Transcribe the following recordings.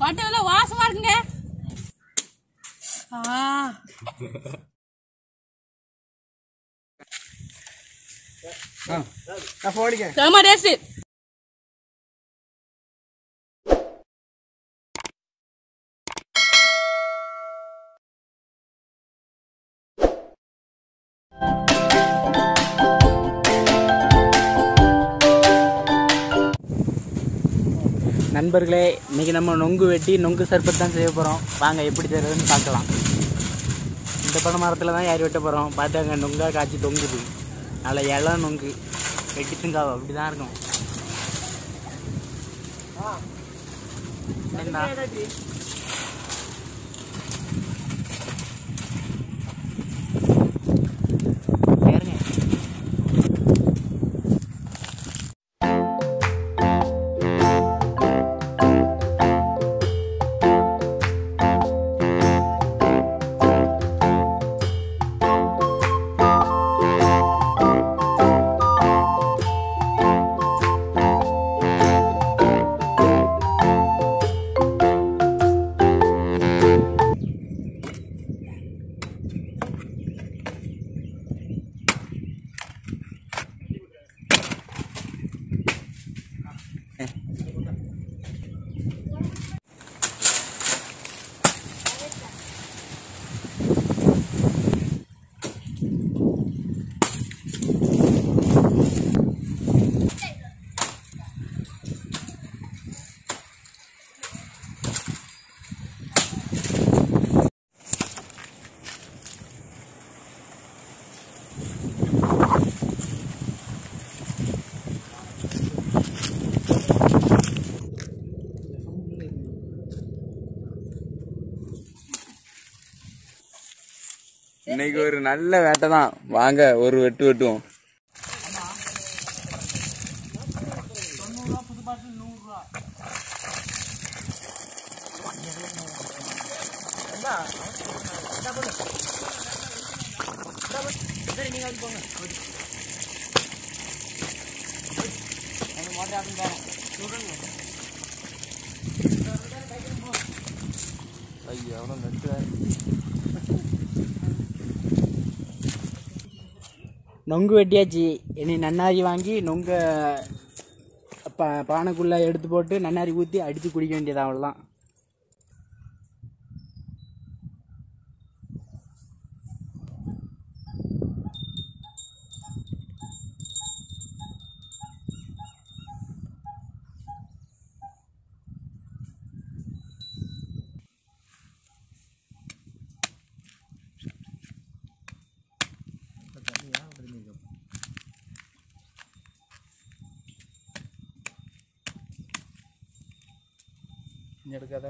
பட்டதுல வாசமா இருக்குங்க ஆ நான் போடிக்க செம டேஸ்ட் நண்பர்களே இன்னைக்கு நம்ம நொங்கு வெட்டி நொங்கு சர்பத் தான் செய்ய போகிறோம் வாங்க எப்படி செய்யறதுன்னு பார்க்கலாம் இந்த பனை மரத்தில் தான் ஏறி வெட்ட போகிறோம் பார்த்தாங்க நொங்கா காய்ச்சி தொங்குது அதில் இலை நொங்கு வெட்டி திங்காவோ அப்படி தான் இருக்கும் என்ன? ஏறுங்க இன்னைக்கு ஒரு நல்ல வேட்டை தான் வாங்க ஒரு வெட்டு வெட்டுவோம் ஐயோ அவ்வளோ நட்டு நொங்கு வெட்டியாச்சு இனி நன்னாரி வாங்கி நொங்க பா பானைக்குள்ளே எடுத்து போட்டு நன்னாரி ஊற்றி அடித்து குடிக்க வேண்டியது அவ்வளோதான் எடுக்காத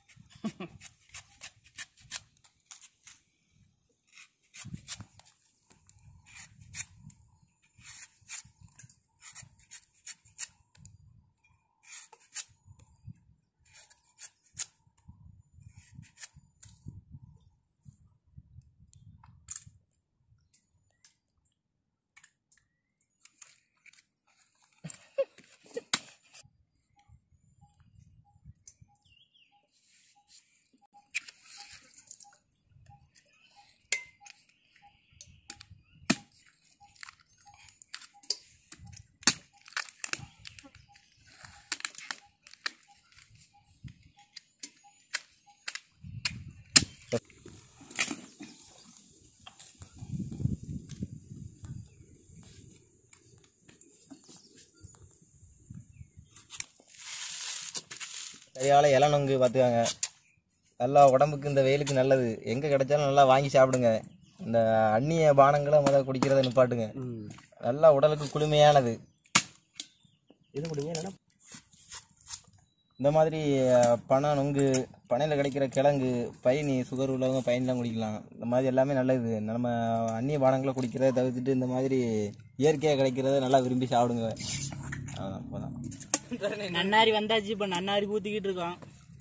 சரியால இளநொங்கு பார்த்துக்காங்க நல்லா உடம்புக்கு இந்த வெயிலுக்கு நல்லது எங்கே கிடைச்சாலும் நல்லா வாங்கி சாப்பிடுங்க இந்த அந்நிய பானங்களை முதல்ல குடிக்கிறத நிப்பாட்டுங்க நல்லா உடலுக்கு குளுமையானது இது குடிங்க இந்த மாதிரி அஹ், பனை நொங்கு பனையில் கிடைக்கிற கிழங்கு பயனி சுகர் உள்ளவங்க பயனிலாம் குடிக்கலாம் இந்த மாதிரி எல்லாமே நல்லது நம்ம அந்நிய பானங்களை குடிக்கிறத தவிர்த்துட்டு இந்த மாதிரி இயற்கையாக கிடைக்கிறத நல்லா விரும்பி சாப்பிடுங்க அதான் அப்போதான் நன்னாரி வந்தாச்சு இப்போ நன்னாரி ஊற்றிக்கிட்டு இருக்கோம்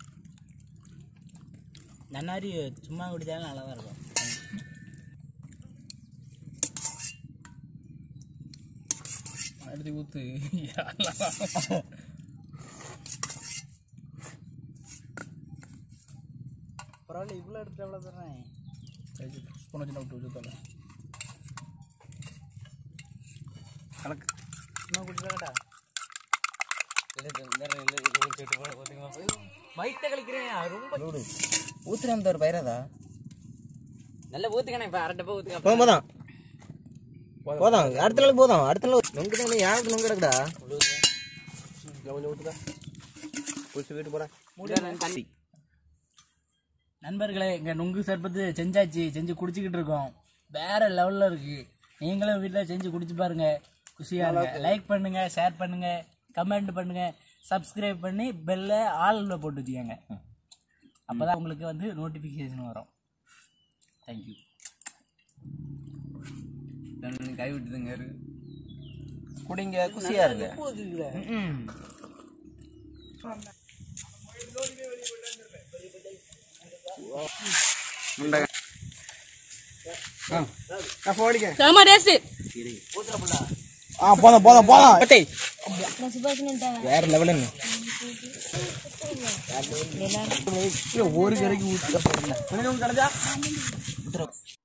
நன்னாரி சும்மா குடிச்சாலும் நல்லா தான் இருக்கும் அடுத்து ஊத்து பரவாயில்ல இவ்வளோ எடுத்து எவ்வளோ தரேன் ஸ்பூன் வச்சு விட்டு வச்சு தரேன் கணக்கு இன்னும் குடிச்சாக்கடா வயிற்ற கழிக்கிறேன் ரொம்ப ஊத்துறாம தவிர பயிராதா நல்ல ஊத்துக்கணே இப்போ அரை டப்பா ஊத்துக்க போதும் போதும் போதும் அடுத்த நாள் போதும் அடுத்த நாள் நொங்கு தான் யாருக்கு நொங்கு கிடக்குடா கொஞ்சம் ஊற்றுதா குளிச்சு வீட்டு போகிறேன் நண்பர்களே எங்கள் நுங்கு சர்பத்து செஞ்சாச்சு செஞ்சு குடிச்சிக்கிட்டு இருக்கோம் வேற லெவலில் இருக்கு நீங்களும் வீட்டில் செஞ்சு குடிச்சு பாருங்க குஷியாக இருங்க லைக் பண்ணுங்க ஷேர் பண்ணுங்க கமெண்ட் பண்ணுங்க சப்ஸ்கிரைப் பண்ணி பெல்ல ஆளில் போட்டு வச்சுக்கோங்க அப்பதான் உங்களுக்கு வந்து நோட்டிஃபிகேஷன் வரும் தேங்க்யூ கை விட்டுதுங்க குடிங்க குசியா இருக்கு ஆ போதும் போதும் போதும் வேற லெவலுங்க ஒரு கரைக்கு ஊற்றி